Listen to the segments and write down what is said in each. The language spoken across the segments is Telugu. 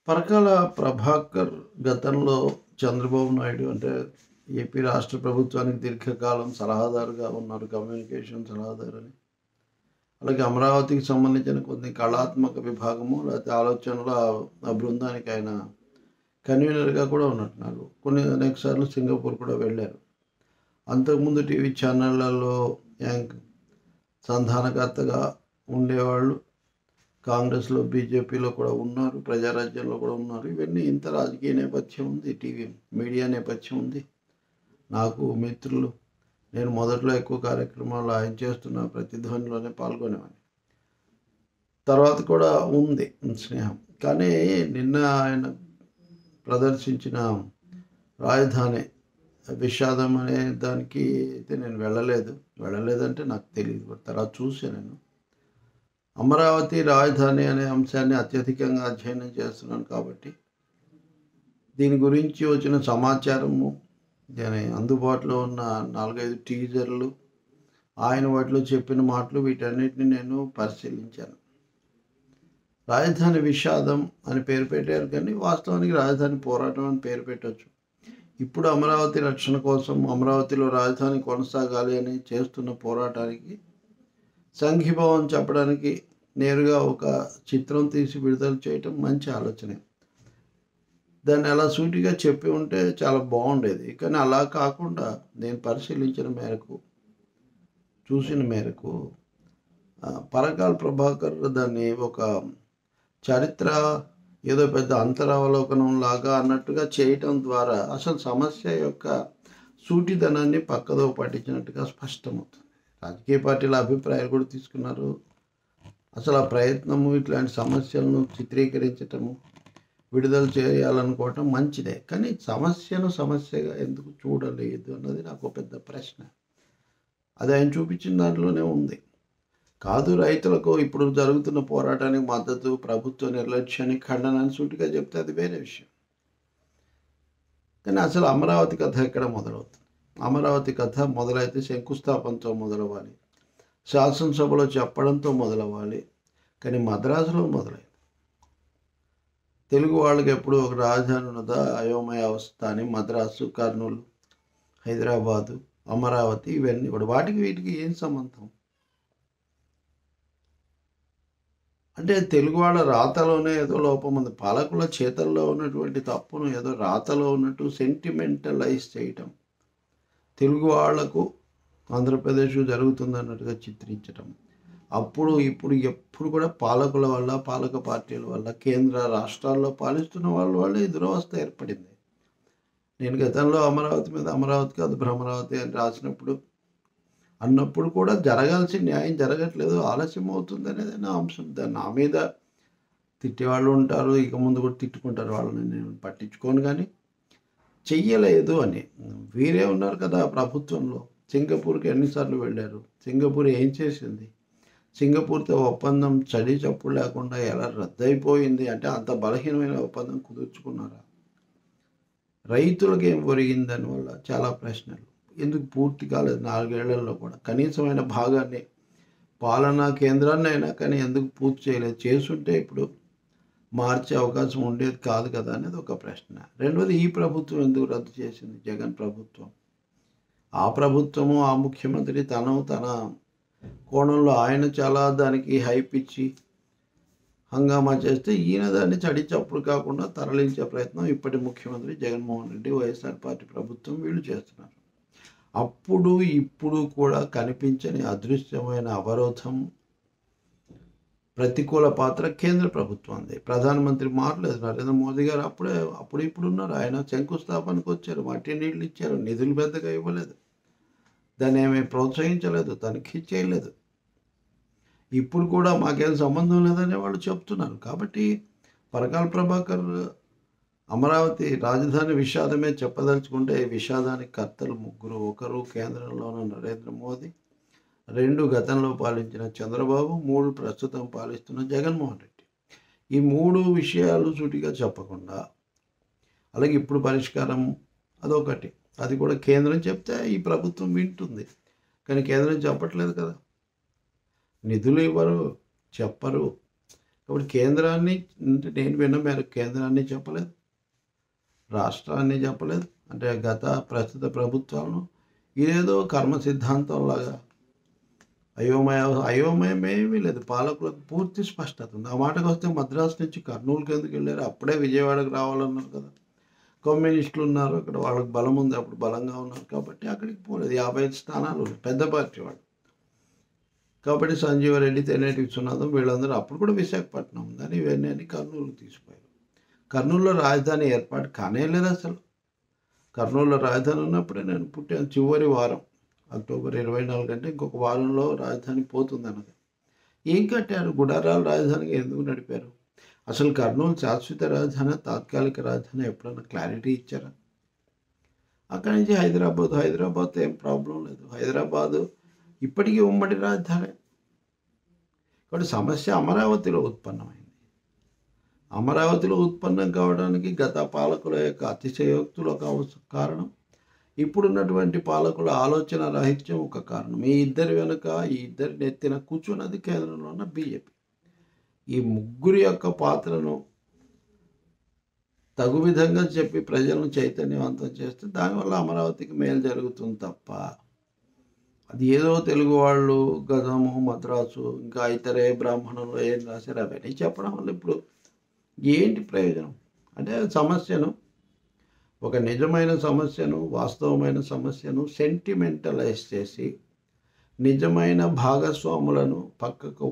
పరకాల ప్రభాకర్ గతంలో చంద్రబాబు నాయుడు అంటే ఏపీ రాష్ట్ర ప్రభుత్వానికి దీర్ఘకాలం సలహాదారుగా ఉన్నారు కమ్యూనికేషన్ సలహాదారు అని అలాగే అమరావతికి సంబంధించిన కొన్ని కళాత్మక విభాగము లేకపోతే ఆలోచనల ఆ బృందానికి ఆయన కన్వీనర్గా కూడా ఉన్నట్టున్నారు కొన్ని అనేక సార్లు సింగపూర్ కూడా వెళ్ళారు అంతకుముందు టీవీ ఛానళ్లలో యాంక్ సంధానకర్తగా ఉండేవాళ్ళు కాంగ్రెస్లో బీజేపీలో కూడా ఉన్నారు ప్రజారాజ్యంలో కూడా ఉన్నారు ఇవన్నీ ఇంత రాజకీయ నేపథ్యం ఉంది టీవీ మీడియా నేపథ్యం ఉంది నాకు మిత్రులు నేను మొదట్లో ఎక్కువ కార్యక్రమాలు ఆయన చేస్తున్న ప్రతిధ్వనిలోనే పాల్గొనేవాడిని తర్వాత కూడా ఉంది స్నేహం కానీ నిన్న ఆయన ప్రదర్శించిన రాజధాని విషాదం అనే దానికి అయితే నేను వెళ్ళలేదు వెళ్ళలేదంటే నాకు తెలియదు తర్వాత చూసాను నేను అమరావతి రాజధాని అనే అంశాన్ని అత్యధికంగా అధ్యయనం చేస్తున్నాను కాబట్టి దీని గురించి వచ్చిన సమాచారము దాని అందుబాటులో ఉన్న నాలుగైదు టీజర్లు ఆయన వాటిలో చెప్పిన మాటలు వీటన్నిటిని నేను పరిశీలించాను రాజధాని విషాదం అని పేరు పెట్టారు కానీ వాస్తవానికి రాజధాని పోరాటం అని పేరు పెట్టవచ్చు ఇప్పుడు అమరావతి రక్షణ కోసం అమరావతిలో రాజధాని కొనసాగాలి అని చేస్తున్న పోరాటానికి సంఘీభావం చెప్పడానికి నేరుగా ఒక చిత్రం తీసి విడుదల చేయటం మంచి ఆలోచనే దాన్ని అలా సూటిగా చెప్పి ఉంటే చాలా బాగుండేది కానీ అలా కాకుండా నేను పరిశీలించిన మేరకు చూసిన మేరకు పరకాల ప్రభాకర్ దాన్ని ఒక చరిత్ర ఏదో పెద్ద అంతరావలోకనం లాగా అన్నట్టుగా చేయటం ద్వారా అసలు సమస్య యొక్క సూటిదనాన్ని పక్కదో పట్టించినట్టుగా స్పష్టమవుతుంది రాజకీయ పార్టీల అభిప్రాయాలు కూడా తీసుకున్నారు అసలు ఆ ప్రయత్నము ఇట్లాంటి సమస్యలను చిత్రీకరించటము విడుదల చేయాలనుకోవటం మంచిదే కానీ సమస్యను సమస్యగా ఎందుకు చూడలేదు అన్నది నాకు పెద్ద ప్రశ్న అది ఆయన చూపించిన దాంట్లోనే ఉంది కాదు రైతులకు ఇప్పుడు జరుగుతున్న పోరాటానికి మద్దతు ప్రభుత్వ నిర్లక్ష్యానికి ఖండనాన్ని సూటిగా చెప్తే అది వేరే విషయం కానీ అసలు అమరావతి కథ ఎక్కడ మొదలవుతుంది అమరావతి కథ మొదలైతే శంకుస్థాపనతో మొదలవ్వాలి శాసనసభలో చెప్పడంతో మొదలవ్వాలి కానీ మద్రాసులో మొదలైంది తెలుగు వాళ్ళకి ఎప్పుడు ఒక రాజధాని ఉన్నదా అయోమయ అవస్థ అని మద్రాసు కర్నూలు హైదరాబాదు అమరావతి ఇవన్నీ కూడా వాటికి వీటికి ఏం సంబంధం అంటే తెలుగు వాళ్ళ రాతలోనే ఏదో లోపం ఉంది పాలకుల చేతల్లో ఉన్నటువంటి తప్పును ఏదో రాతలో ఉన్నట్టు సెంటిమెంటలైజ్ చేయటం తెలుగు వాళ్లకు ఆంధ్రప్రదేశ్ జరుగుతుంది అన్నట్టుగా చిత్రించటం అప్పుడు ఇప్పుడు ఎప్పుడు కూడా పాలకుల వల్ల పాలక పార్టీల వల్ల కేంద్ర రాష్ట్రాల్లో పాలిస్తున్న వాళ్ళ వల్ల ఈ దురవస్థ ఏర్పడింది నేను గతంలో అమరావతి మీద అమరావతి కాదు భ్రమరావతి అని రాసినప్పుడు అన్నప్పుడు కూడా జరగాల్సిన న్యాయం జరగట్లేదు ఆలస్యం అవుతుంది అనేది నా అంశం దాన్ని నా మీద తిట్టేవాళ్ళు ఉంటారు ఇక ముందు కూడా తిట్టుకుంటారు వాళ్ళని నేను పట్టించుకోను కానీ చెయ్యలేదు అని వీరే ఉన్నారు కదా ప్రభుత్వంలో సింగపూర్కి ఎన్నిసార్లు వెళ్ళారు సింగపూర్ ఏం చేసింది సింగపూర్తో ఒప్పందం చడి చప్పుడు లేకుండా ఎలా రద్దయిపోయింది అంటే అంత బలహీనమైన ఒప్పందం కుదుర్చుకున్నారా రైతులకు ఏం ఒరిగింది దానివల్ల చాలా ప్రశ్నలు ఎందుకు పూర్తి కాలేదు నాలుగేళ్లలో కూడా కనీసమైన భాగాన్ని పాలనా కేంద్రాన్ని అయినా కానీ ఎందుకు పూర్తి చేయలేదు చేసుంటే ఇప్పుడు మార్చే అవకాశం ఉండేది కాదు కదా అనేది ఒక ప్రశ్న రెండవది ఈ ప్రభుత్వం ఎందుకు రద్దు చేసింది జగన్ ప్రభుత్వం ఆ ప్రభుత్వము ఆ ముఖ్యమంత్రి తను తన కోణంలో ఆయన చాలా దానికి హైప్ ఇచ్చి హంగామా చేస్తే ఈయన దాన్ని చడి చప్పుడు కాకుండా తరలించే ప్రయత్నం ఇప్పటి ముఖ్యమంత్రి జగన్మోహన్ రెడ్డి వైఎస్ఆర్ పార్టీ ప్రభుత్వం వీళ్ళు చేస్తున్నారు అప్పుడు ఇప్పుడు కూడా కనిపించని అదృశ్యమైన అవరోధం ప్రతికూల పాత్ర కేంద్ర ప్రభుత్వంది ప్రధానమంత్రి మారలేదు నరేంద్ర మోదీ గారు అప్పుడే అప్పుడు ఇప్పుడు ఉన్నారు ఆయన శంకుస్థాపనకు వచ్చారు మట్టి నీళ్ళు ఇచ్చారు నిధులు పెద్దగా ఇవ్వలేదు దాన్ని ఏమీ ప్రోత్సహించలేదు తనిఖీ చేయలేదు ఇప్పుడు కూడా మాకేం సంబంధం లేదని వాళ్ళు చెప్తున్నారు కాబట్టి పరకాల ప్రభాకర్ అమరావతి రాజధాని విషాదమే చెప్పదలుచుకుంటే ఈ విషాదానికి కర్తలు ముగ్గురు ఒకరు కేంద్రంలోని నరేంద్ర మోదీ రెండు గతంలో పాలించిన చంద్రబాబు మూడు ప్రస్తుతం పాలిస్తున్న జగన్మోహన్ రెడ్డి ఈ మూడు విషయాలు సూటిగా చెప్పకుండా అలాగే ఇప్పుడు పరిష్కారం అదొకటి అది కూడా కేంద్రం చెప్తే ఈ ప్రభుత్వం వింటుంది కానీ కేంద్రం చెప్పట్లేదు కదా నిధులు ఇవ్వరు చెప్పరు కాబట్టి కేంద్రాన్ని అంటే నేను విన్న మేరకు కేంద్రాన్ని చెప్పలేదు రాష్ట్రాన్ని చెప్పలేదు అంటే గత ప్రస్తుత ప్రభుత్వాలను ఇదేదో కర్మ సిద్ధాంతంలాగా అయోమయ అయోమయం ఏమీ లేదు పాలకులకు పూర్తి స్పష్టత ఉంది ఆ మాటకు వస్తే మద్రాసు నుంచి కర్నూలుకి ఎందుకు వెళ్ళారు అప్పుడే విజయవాడకు రావాలన్నారు కదా కమ్యూనిస్టులు ఉన్నారు అక్కడ వాళ్ళకి బలం ఉంది అప్పుడు బలంగా ఉన్నారు కాబట్టి అక్కడికి పోలేదు యాభై ఐదు స్థానాలు ఉన్నాయి. పెద్ద పార్టీ వాళ్ళు కాబట్టి సంజీవరెడ్డి తెనేటి విశ్వనాథం వీళ్ళందరూ అప్పుడు కూడా విశాఖపట్నం ఉందని ఇవన్నీ అని కర్నూలుకి తీసిపోయారు కర్నూలులో రాజధాని ఏర్పాటు కానే లేదు అసలు కర్నూలులో రాజధాని ఉన్నప్పుడే నేను పుట్టాను చివరి వారం అక్టోబర్ ఇరవై నాలుగు అంటే ఇంకొక వారంలో రాజధాని పోతుంది అన్నది ఏం కట్టారు గుడారాల రాజధానిగా ఎందుకు నడిపారు అసలు కర్నూలు శాశ్వత రాజధాని తాత్కాలిక రాజధాని ఎప్పుడైనా క్లారిటీ ఇచ్చారా అక్కడి నుంచి హైదరాబాద్ హైదరాబాద్ ఏం ప్రాబ్లం లేదు హైదరాబాదు ఇప్పటికీ ఉమ్మడి రాజధాని కాబట్టి సమస్య అమరావతిలో ఉత్పన్నమైంది అమరావతిలో ఉత్పన్నం కావడానికి గత పాలకుల యొక్క అతిశయోక్తులు ఒక అవస- కారణం ఇప్పుడున్నటువంటి పాలకుల ఆలోచన రాహిత్యం ఒక కారణం ఈ ఇద్దరి వెనుక ఈ ఇద్దరి నెత్తిన కూర్చున్నది కేంద్రంలో ఉన్న బీజేపీ ఈ ముగ్గురి యొక్క పాత్రను తగు విధంగా చెప్పి ప్రజలను చైతన్యవంతం చేస్తే దానివల్ల అమరావతికి మేలు జరుగుతుంది తప్ప అది ఏదో తెలుగు వాళ్ళు గజము మద్రాసు ఇంకా ఇతరే బ్రాహ్మణంలో ఏం రాశారు అవన్నీ చెప్పడం వల్ల ఇప్పుడు ఏంటి ప్రయోజనం అంటే సమస్యను ఒక నిజమైన సమస్యను వాస్తవమైన సమస్యను సెంటిమెంటలైజ్ చేసి నిజమైన భాగస్వాములను పక్కకు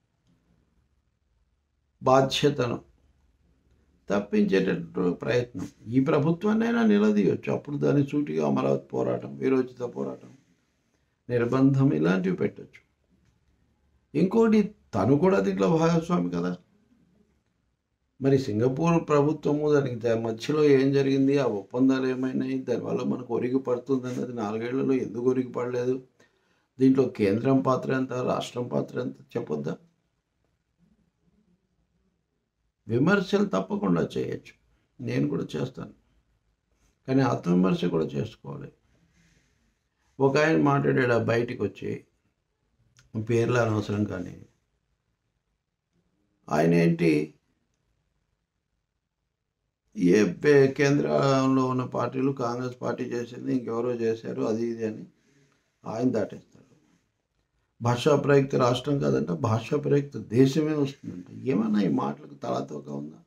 బాధ్యతను తప్పించేటటువంటి ప్రయత్నం ఈ ప్రభుత్వాన్నైనా నిలదీయొచ్చు అప్పుడు దాని సూటిగా అమరావతి పోరాటం వీరోచిత పోరాటం నిర్బంధం ఇలాంటివి పెట్టచ్చు ఇంకోటి తను కూడా దీంట్లో భాగస్వామి కదా మరి సింగపూర్ ప్రభుత్వము దానికి ద- మధ్యలో ఏం జరిగింది ఆ ఒప్పందాలు ఏమైనాయి దానివల్ల మనకు ఒరిగి పడుతుంది అన్నది నాలుగేళ్లలో ఎందుకు ఒరిగి పడలేదు దీంట్లో కేంద్రం పాత్ర ఎంత రాష్ట్రం పాత్ర ఎంత చెప్పొద్దా విమర్శలు తప్పకుండా చేయొచ్చు నేను కూడా చేస్తాను కానీ ఆత్మవిమర్శ కూడా చేసుకోవాలి ఒక ఆయన మాట్లాడాడు ఆ బయటికి వచ్చి పేర్లు అనవసరం కానీ ఆయన ఏంటి ఏ పే- కేంద్రంలో ఉన్న పార్టీలు కాంగ్రెస్ పార్టీ చేసింది ఇంకెవరో చేశారు అది ఇది అని ఆయన దాటేస్తాడు భాషా ప్రయుక్త రాష్ట్రం కాదంట భాషా ప్రయుక్త దేశమే వస్తుందంట ఏమన్నా ఈ మాటలకు తలతోక ఉందా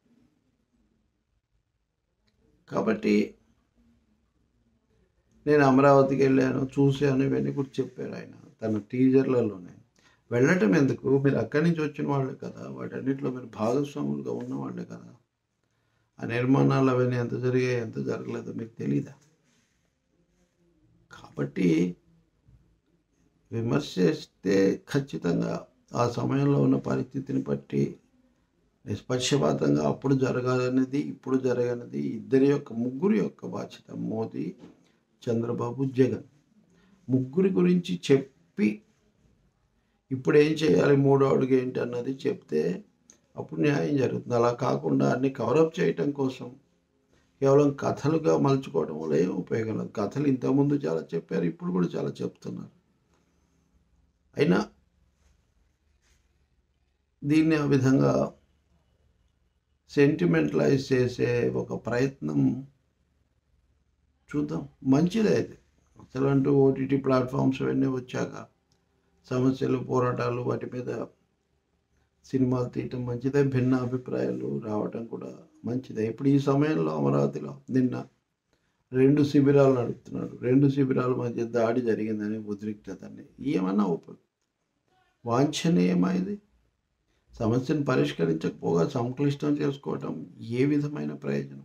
కాబట్టి నేను అమరావతికి వెళ్ళాను చూశాను ఇవన్నీ కూడా చెప్పారు ఆయన తన టీజర్లలోనే వెళ్ళటం ఎందుకు మీరు అక్కడి నుంచి వచ్చిన వాళ్ళే కదా వాటన్నిటిలో మీరు భాగస్వాములుగా ఉన్న వాళ్ళే కదా ఆ నిర్మాణాలు అవన్నీ ఎంత జరిగాయి ఎంత జరగలేదో మీకు తెలీదా కాబట్టి విమర్శ చేస్తే ఖచ్చితంగా ఆ సమయంలో ఉన్న పరిస్థితిని బట్టి నిష్పక్షపాతంగా అప్పుడు జరగాలనేది ఇప్పుడు జరగనిది ఇద్దరి యొక్క ముగ్గురి యొక్క బాధ్యత మోదీ చంద్రబాబు జగన్ ముగ్గురి గురించి చెప్పి ఇప్పుడు ఏం చేయాలి మూడో అడుగు ఏంటి అన్నది చెప్తే అప్పుడు న్యాయం జరుగుతుంది అలా కాకుండా అన్ని కవరప్ చేయటం కోసం కేవలం కథలుగా మలుచుకోవడం వల్ల ఏం ఉపయోగం లేదు కథలు ఇంతకుముందు చాలా చెప్పారు ఇప్పుడు కూడా చాలా చెప్తున్నారు అయినా దీన్ని ఆ విధంగా సెంటిమెంటలైజ్ చేసే ఒక ప్రయత్నం చూద్దాం మంచిదే అది అసలు అంటూ ఓటీటీ ప్లాట్ఫామ్స్ అవన్నీ వచ్చాక సమస్యలు పోరాటాలు వాటి మీద సినిమాలు తీయటం మంచిదే భిన్న అభిప్రాయాలు రావటం కూడా మంచిదే ఇప్పుడు ఈ సమయంలో అమరావతిలో నిన్న రెండు శిబిరాలు నడుపుతున్నారు రెండు శిబిరాల మధ్య దాడి జరిగిందని ఉద్రిక్తతని ఏమన్నా ఉప వాంఛనీయమా ఇది సమస్యను పరిష్కరించకపోగా సంక్లిష్టం చేసుకోవటం ఏ విధమైన ప్రయోజనం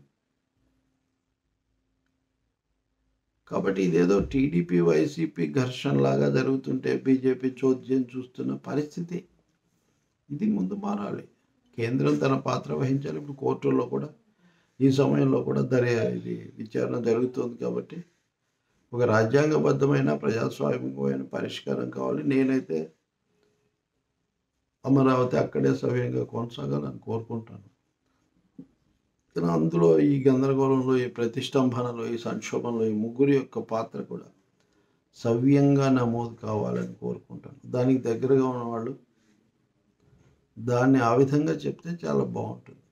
కాబట్టి ఇదేదో టీడీపీ వైసీపీ ఘర్షణ లాగా జరుగుతుంటే బీజేపీ చోద్యం చూస్తున్న పరిస్థితి ఇది ముందు మారాలి కేంద్రం తన పాత్ర వహించాలి ఇప్పుడు కోర్టుల్లో కూడా ఈ సమయంలో కూడా దర్యా ఇది విచారణ జరుగుతుంది కాబట్టి ఒక రాజ్యాంగబద్ధమైన ప్రజాస్వామ్యమైన పరిష్కారం కావాలి నేనైతే అమరావతి అక్కడే సవ్యంగా కొనసాగాలని కోరుకుంటాను కానీ అందులో ఈ గందరగోళంలో ఈ ప్రతిష్టంభనలో ఈ సంక్షోభంలో ఈ ముగ్గురి యొక్క పాత్ర కూడా సవ్యంగా నమోదు కావాలని కోరుకుంటాను దానికి దగ్గరగా ఉన్నవాళ్ళు దాన్ని ఆ విధంగా చెప్తే చాలా బాగుంటుంది